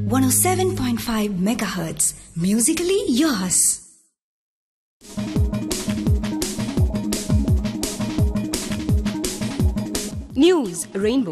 107.5 megahertz. Musically yours. News Rainbow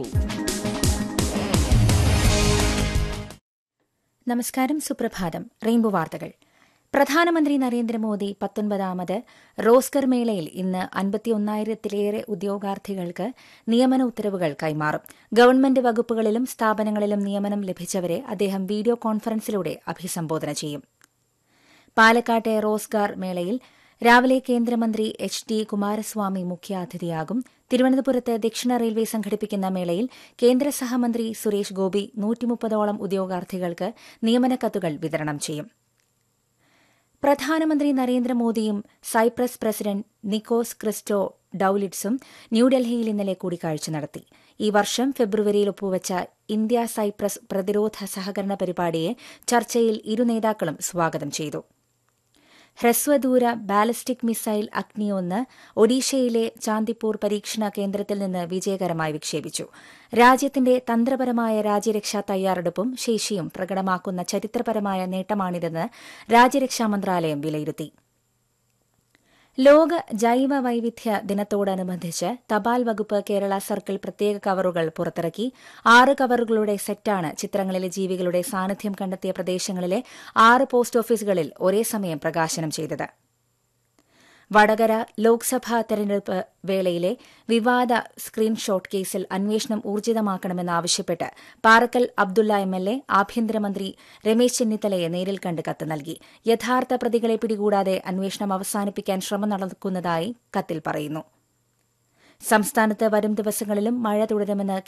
നമസ്കാരം സുപ്രഭാതം rainbow വാർത്തകൾ പ്രധാനമന്ത്രി നരേന്ദ്രമോദി പത്തൊൻപതാമത് റോസ്കർ മേളയിൽ ഇന്ന് അൻപത്തിയൊന്നായിരത്തിലേറെ ഉദ്യോഗാർത്ഥികൾക്ക് നിയമന ഉത്തരവുകൾ കൈമാറും ഗവൺമെന്റ് വകുപ്പുകളിലും സ്ഥാപനങ്ങളിലും നിയമനം ലഭിച്ചവരെ അദ്ദേഹം വീഡിയോ കോൺഫറൻസിലൂടെ അഭിസംബോധന ചെയ്യും പാലക്കാട്ടെ റോസ്ഗാർ മേളയിൽ രാവിലെ കേന്ദ്രമന്ത്രി എച്ച് ഡി കുമാരസ്വാമി മുഖ്യാതിഥിയാകും തിരുവനന്തപുരത്ത് ദക്ഷിണ റെയിൽവേ സംഘടിപ്പിക്കുന്ന മേളയിൽ കേന്ദ്ര സഹമന്ത്രി സുരേഷ് ഗോപി നൂറ്റിമുപ്പതോളം ഉദ്യോഗാർത്ഥികൾക്ക് നിയമനക്കത്തുകൾ വിതരണം ചെയ്യും പ്രധാനമന്ത്രി നരേന്ദ്രമോദിയും സൈപ്രസ് പ്രസിഡന്റ് നിക്കോസ് ക്രിസ്റ്റോ ഡൌലിറ്റ്സും ന്യൂഡൽഹിയിൽ ഇന്നലെ കൂടിക്കാഴ്ച നടത്തി ഈ വർഷം ഫെബ്രുവരിയിൽ ഒപ്പുവച്ച ഇന്ത്യ സൈപ്രസ് പ്രതിരോധ സഹകരണ പരിപാടിയെ ചർച്ചയിൽ ഇരു നേതാക്കളും സ്വാഗതം ചെയ്തു ഹ്രസ്വദൂര ബാലിസ്റ്റിക് മിസൈൽ അഗ്നി ഒന്ന് ഒഡീഷയിലെ ചാന്ദിപ്പൂർ പരീക്ഷണ കേന്ദ്രത്തിൽ നിന്ന് വിജയകരമായി വിക്ഷേപിച്ചു രാജ്യത്തിന്റെ തന്ത്രപരമായ രാജ്യരക്ഷാ തയ്യാറെടുപ്പും ശേഷിയും പ്രകടമാക്കുന്ന ചരിത്രപരമായ നേട്ടമാണിതെന്ന് രാജ്യരക്ഷാ മന്ത്രാലയം വിലയിരുത്തി ലോക ജൈവ വൈവിധ്യ ദിനത്തോടനുബന്ധിച്ച് തപാൽ വകുപ്പ് കേരള സർക്കിൾ പ്രത്യേക കവറുകൾ പുറത്തിറക്കി ആറ് കവറുകളുടെ സെറ്റാണ് ചിത്രങ്ങളിലെ ജീവികളുടെ സാന്നിധ്യം കണ്ടെത്തിയ പ്രദേശങ്ങളിലെ ആറ് പോസ്റ്റ് ഓഫീസുകളിൽ ഒരേ സമയം പ്രകാശനം ചെയ്തത് വടകര ലോക്സഭാ തെരഞ്ഞെടുപ്പ് വേളയിലെ വിവാദ സ്ക്രീൻഷോട്ട് കേസിൽ അന്വേഷണം ഊർജിതമാക്കണമെന്നാവശ്യപ്പെട്ട് Parakkal Abdulla M L A ആഭ്യന്തരമന്ത്രി രമേശ് ചെന്നിത്തലയെ നേരിൽ കണ്ട് കത്ത് നൽകി യഥാർത്ഥ പ്രതികളെ പിടികൂടാതെ അന്വേഷണം അവസാനിപ്പിക്കാൻ ശ്രമം നടക്കുന്നതായി കത്തിൽ പറയുന്നു സംസ്ഥാനത്ത് വരും ദിവസങ്ങളിലും മഴ തുടരുമെന്ന്